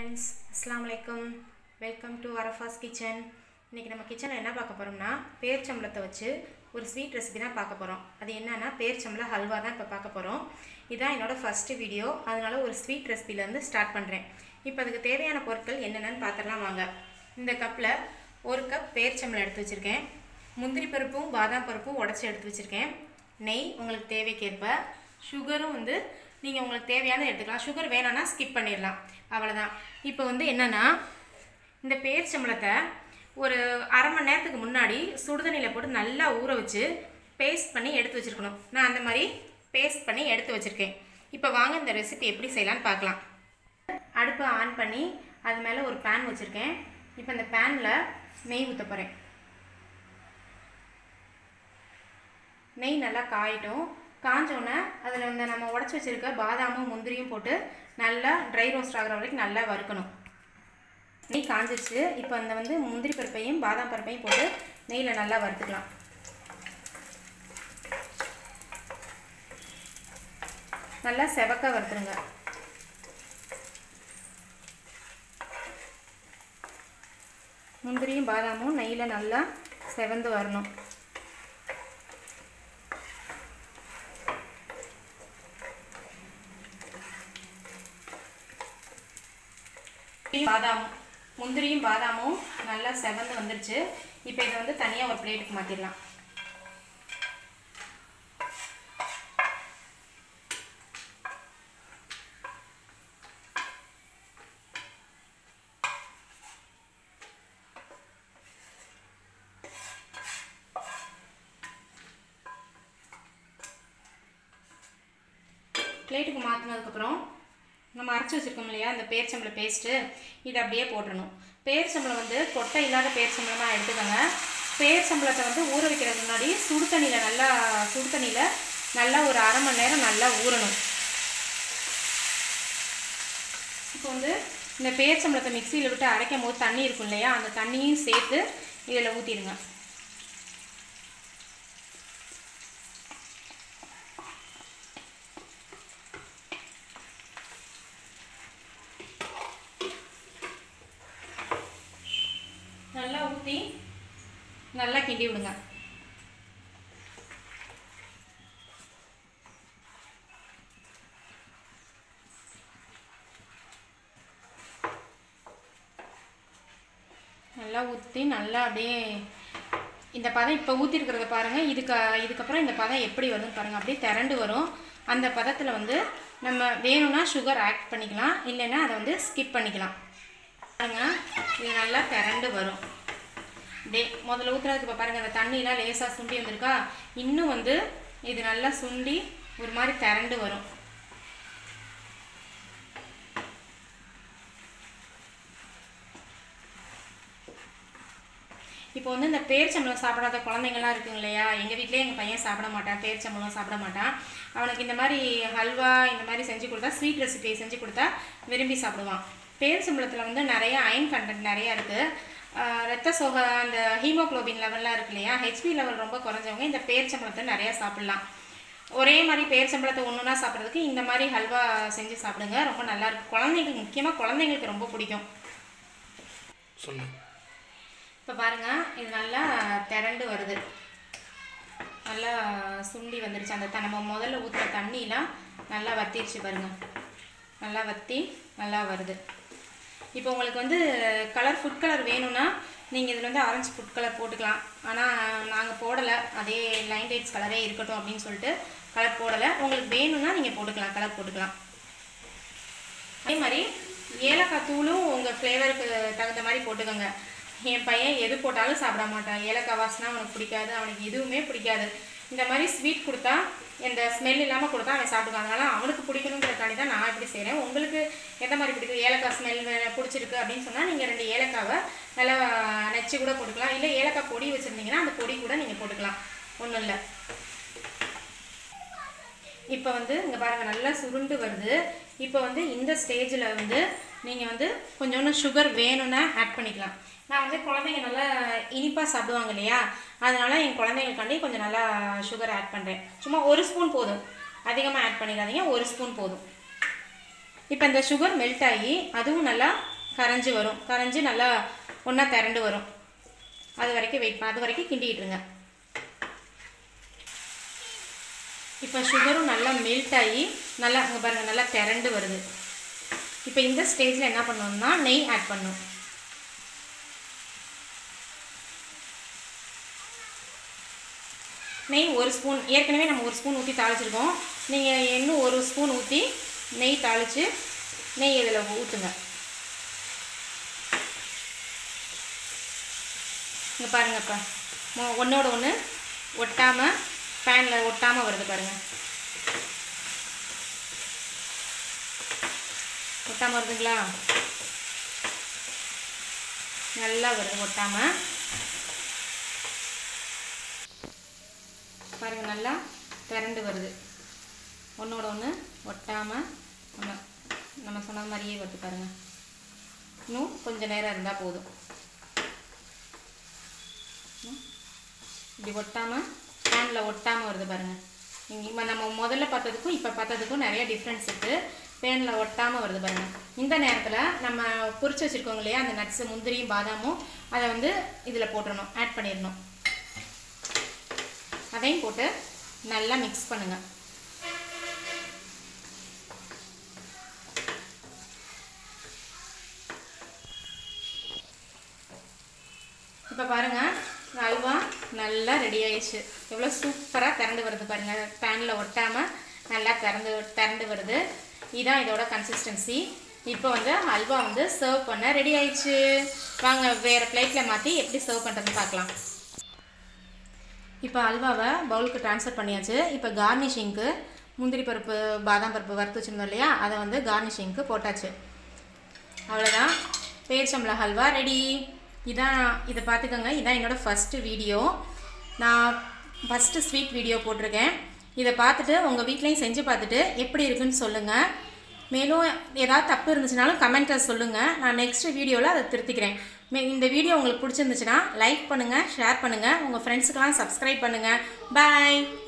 Friends அஸ்ஸலாமு அலைக்கும் welcome to அரஃபாஸ் kitchen இன்றைக்கி நம்ம கிச்சனில் என்ன பார்க்க போகிறோம்னா பேர்ச்சம்பளத்தை வச்சு ஒரு ஸ்வீட் ரெசிபி தான் பார்க்க போகிறோம் அது என்னன்னா பேர்ச்சம்பள ஹல்வா தான் இப்போ பார்க்க போகிறோம் இதுதான் என்னோடய ஃபஸ்ட்டு வீடியோ அதனால ஒரு ஸ்வீட் ரெசிபிலேருந்து ஸ்டார்ட் பண்ணுறேன் இப்போ அதுக்கு தேவையான பொருட்கள் என்னென்னு பார்த்துடலாம் வாங்க இந்த கப்பில் ஒரு கப் பேர்ச்சம்பளம் எடுத்து வச்சுருக்கேன் முந்திரி பருப்பும் பாதாம் பருப்பும் உடச்சி எடுத்து வச்சுருக்கேன் நெய் உங்களுக்கு தேவைக்கேற்ப சுகரும் வந்து நீங்கள் உங்களுக்கு தேவையானது எடுத்துக்கலாம் சுகர் வேணான்னா ஸ்கிப் பண்ணிடலாம் அவ்வளோதான் இப்போ வந்து என்னென்னா இந்த பேரிச்சம்பளத்தை ஒரு அரை மணி நேரத்துக்கு முன்னாடி சுடுதண்ணியில் போட்டு நல்லா ஊற வச்சு பேஸ்ட் பண்ணி எடுத்து வச்சுருக்கணும் நான் அந்த மாதிரி பேஸ்ட் பண்ணி எடுத்து வச்சுருக்கேன் இப்போ வாங்க இந்த ரெசிபி எப்படி செய்யலான்னு பார்க்கலாம் அடுப்பை ஆன் பண்ணி அது மேலே ஒரு பேன் வச்சுருக்கேன் இப்போ இந்த பேனில் நெய் ஊற்ற போகிறேன் நெய் நல்லா காயட்டும் காஞ்சோன்னே அதில் வந்து நம்ம உடச்சி வச்சுருக்க பாதாமும் முந்திரியும் போட்டு நல்லா ட்ரை ரோஸ்ட் ஆகிற வரைக்கும் நல்லா வறுக்கணும் நெய் காஞ்சிருச்சு இப்போ அந்த வந்து முந்திரி பருப்பையும் பாதாம் பருப்பையும் போட்டு நெய்யில் நல்லா வறுத்துக்கலாம் நல்லா செவக்க வறுத்துருங்க முந்திரியும் பாதாமும் நெய்யில் நல்லா செவந்து வரணும் பாதாம் முந்திரியும் பாதாமும் நல்லா செவந்து வந்துருச்சு இப்போ இதை வந்து தனியாக ஒரு பிளேட்டுக்கு மாற்றிடலாம் பிளேட்டுக்கு மாற்றினதுக்கப்புறம் நம்ம அரைச்சி வச்சுருக்கோம் இல்லையா அந்த பேர்ச்சம்பளை பேஸ்ட்டு இதை அப்படியே போட்டுடணும் பேர்ச்சம்பளம் வந்து கொட்டை இல்லாத பேர்ச்சம்பளமாக எடுத்துக்கோங்க பேர்ச்சம்பளத்தை வந்து ஊற வைக்கிறதுக்கு முன்னாடி சுடு தண்ணியில் நல்லா சுடு தண்ணியில் நல்லா ஒரு அரை மணி நேரம் நல்லா ஊறணும் இப்போ வந்து இந்த பேர்ச்சம்பளத்தை மிக்சியில் விட்டு அரைக்கும் போது தண்ணி இருக்கும் இல்லையா அந்த தண்ணியும் சேர்த்து இதில் ஊற்றிடுங்க நல்லா ஊற்றி நல்லா கிண்டி விடுங்க நல்லா ஊற்றி நல்லா அப்படியே இந்த பதம் இப்போ ஊற்றிருக்கிறத பாருங்கள் இதுக்கு இதுக்கப்புறம் இந்த பதம் எப்படி வருதுன்னு பாருங்கள் அப்படியே திரண்டு வரும் அந்த பதத்தில் வந்து நம்ம வேணும்னா சுகர் ஆட் பண்ணிக்கலாம் இல்லைன்னா அதை வந்து ஸ்கிப் பண்ணிக்கலாம் பாருங்க இது நல்லா திரண்டு வரும் டே முதல்ல ஊற்றுறதுக்கு இப்போ பாருங்கள் அந்த தண்ணியெலாம் லேசாக சுண்டி வந்திருக்கா இன்னும் வந்து இது நல்லா சுண்டி ஒரு மாதிரி திரண்டு வரும் இப்போ வந்து இந்த பேர்ச்சம்பளம் சாப்பிடாத குழந்தைங்கள்லாம் இருக்குங்க இல்லையா எங்கள் வீட்டிலே எங்கள் பையன் சாப்பிட மாட்டான் பேர்ச்சம்பளம் சாப்பிட மாட்டான் அவனுக்கு இந்த மாதிரி ஹல்வா இந்த மாதிரி செஞ்சு கொடுத்தா ஸ்வீட் ரெசிபி செஞ்சு கொடுத்தா விரும்பி சாப்பிடுவான் பேர்ச்சம்பளத்தில் வந்து நிறைய அயன் கண்டென்ட் நிறையா இருக்குது ரத்த சோகை அந்த ஹீமோக்ளோபின் லெவல்லாம் இருக்கு இல்லையா ஹெச்பி லெவல் ரொம்ப குறைஞ்சவங்க இந்த பேர்ச்சம்பளத்தை நிறையா சாப்பிட்லாம் ஒரே மாதிரி பேர்ச்சம்பளத்தை ஒன்றுனா சாப்பிட்றதுக்கு இந்த மாதிரி ஹல்வா செஞ்சு சாப்பிடுங்க ரொம்ப நல்லாயிருக்கும் குழந்தைங்களுக்கு முக்கியமாக குழந்தைங்களுக்கு ரொம்ப பிடிக்கும் சொல்லு இப்போ பாருங்கள் இது நல்லா திரண்டு வருது நல்லா சுண்டி வந்துருச்சு அந்த த நம்ம முதல்ல ஊற்றுற தண்ணிலாம் நல்லா வத்திருச்சு பாருங்கள் நல்லா வற்றி நல்லா வருது இப்போ உங்களுக்கு வந்து கலர் ஃபுட் கலர் வேணும்னா நீங்கள் இதில் வந்து ஆரஞ்சு ஃபுட் கலர் போட்டுக்கலாம் ஆனால் நாங்கள் போடலை அதே லைன் டேட்ஸ் கலரே இருக்கட்டும் அப்படின்னு சொல்லிட்டு கலர் போடலை உங்களுக்கு வேணும்னா நீங்கள் போட்டுக்கலாம் கலர் போட்டுக்கலாம் அதே மாதிரி ஏலக்காய் தூளும் உங்கள் ஃப்ளேவருக்கு தகுந்த மாதிரி போட்டுக்கோங்க என் பையன் எது போட்டாலும் சாப்பிட மாட்டான் ஏலக்காய் வாசனை அவனுக்கு பிடிக்காது அவனுக்கு எதுவுமே பிடிக்காது இந்த மாதிரி ஸ்வீட் கொடுத்தா இந்த ஸ்மெல் இல்லாமல் கொடுத்தா அவன் சாப்பிடுவான் அதனால் அவனுக்கு பிடிக்கணுங்கிறதுக்காண்டி தான் நான் இப்படி செய்கிறேன் உங்களுக்கு எந்த மாதிரி பிடிக்கும் ஏலக்காய் ஸ்மெல் பிடிச்சிருக்கு அப்படின்னு சொன்னால் நீங்கள் ரெண்டு ஏலக்காவை நல்லா நச்சு கூட போட்டுக்கலாம் இல்லை ஏலக்காய் பொடி வச்சுருந்தீங்கன்னா அந்த பொடி கூட நீங்கள் போட்டுக்கலாம் ஒன்றும் இல்லை இப்போ வந்து இங்கே பாருங்கள் நல்லா சுருண்டு வருது இப்போ வந்து இந்த ஸ்டேஜில் வந்து நீங்கள் வந்து கொஞ்சோண்டு சுகர் வேணும்னா ஆட் பண்ணிக்கலாம் நான் வந்து குழந்தைங்க நல்லா இனிப்பாக சாப்பிடுவாங்க இல்லையா அதனால என் குழந்தைங்களுக்காண்டி கொஞ்சம் நல்லா சுகர் ஆட் பண்ணுறேன் சும்மா ஒரு ஸ்பூன் போதும் அதிகமாக ஆட் பண்ணிடாதீங்க ஒரு ஸ்பூன் போதும் இப்போ இந்த சுகர் மெல்ட் ஆகி அதுவும் நல்லா கரைஞ்சி வரும் கரைஞ்சி நல்லா ஒன்றா திரண்டு வரும் அது வரைக்கும் வெயிட் பண்ண அது வரைக்கும் கிண்டிக்கிட்டுருங்க இப்போ சுகரும் நல்லா மெல்ட் ஆகி நல்லா அங்கே பாருங்கள் நல்லா திரண்டு வருது இப்போ இந்த ஸ்டேஜில் என்ன பண்ணணும்னா நெய் ஆட் பண்ணணும் நெய் ஒரு ஸ்பூன் ஏற்கனவே நம்ம ஒரு ஸ்பூன் ஊற்றி தாளிச்சிருக்கோம் நீங்கள் இன்னும் ஒரு ஸ்பூன் ஊற்றி நெய் தாளித்து நெய் இதில் ஊற்றுங்க இங்கே பாருங்கப்பா ஒன்றோட ஒன்று ஒட்டாமல் பேனில் ஒட்டாமல் வருது பாருங்கள் ஒட்டாமல் வருதுங்களா நல்லா வருது ஒட்டாமல் பாருங்கள் நல்லா திரண்டு வருது ஒன்றோட ஒன்று ஒட்டாமல் ஒன்று நம்ம சொன்ன மாதிரியே வருது பாருங்கள் இன்னும் கொஞ்சம் நேரம் இருந்தால் போதும் ம். இப்படி ஒட்டாமல் பேனில் ஒட்டாமல் வருது பாருங்கள் நீங்கள் இப்போ நம்ம முதல்ல பார்த்ததுக்கும் இப்போ பார்த்ததுக்கும் நிறைய டிஃப்ரென்ஸ் இருக்குது பேனில் ஒட்டாமல் வருது பாருங்கள் இந்த நேரத்தில் நம்ம பொரிச்சு வச்சுருக்கோங்க இல்லையா அந்த நட்ஸு முந்திரியும் பாதாமும் அதை வந்து இதில் போட்டுடணும் ஆட் பண்ணிடணும் அதையும் போட்டு நல்லா மிக்ஸ் பண்ணுங்கள் இப்போ பாருங்கள் அல்வா நல்லா ரெடி ஆயிடுச்சு எவ்வளோ சூப்பராக திரண்டு வருது பாருங்கள் பேனில் ஒட்டாமல் நல்லா திறந்து திரண்டு வருது இதுதான் இதோட கன்சிஸ்டன்சி இப்போ வந்து அல்வா வந்து சர்வ் பண்ண ரெடி ஆயிடுச்சு வாங்க வேறு பிளேட்டில் மாற்றி எப்படி சர்வ் பண்ணுறதுன்னு பார்க்கலாம் இப்போ அல்வாவை பவுலுக்கு ட்ரான்ஸ்ஃபர் பண்ணியாச்சு இப்போ கார்னிஷிங்க்கு முந்திரி பருப்பு பாதாம் பருப்பு வறுத்து வச்சுருந்தோம் இல்லையா அதை வந்து கார்னிஷிங்க்கு போட்டாச்சு அவ்வளோதான் பேரிச்சம்பள ஹல்வா ரெடி இதான் இதை பார்த்துக்கோங்க இதான் என்னோடய ஃபஸ்ட்டு வீடியோ நான் ஃபஸ்ட்டு ஸ்வீட் வீடியோ போட்டிருக்கேன் இதை பார்த்துட்டு உங்கள் வீட்லேயும் செஞ்சு பார்த்துட்டு எப்படி இருக்குன்னு சொல்லுங்கள் மேலும் ஏதாவது தப்பு இருந்துச்சுனாலும் கமெண்ட்டில் சொல்லுங்கள் நான் நெக்ஸ்ட் வீடியோவில் அதை திருத்திக்கிறேன் மே இந்த வீடியோ உங்களுக்கு பிடிச்சிருந்துச்சுன்னா லைக் பண்ணுங்கள் ஷேர் பண்ணுங்கள் உங்கள் ஃப்ரெண்ட்ஸுக்கெல்லாம் சப்ஸ்கிரைப் பண்ணுங்கள் பாய்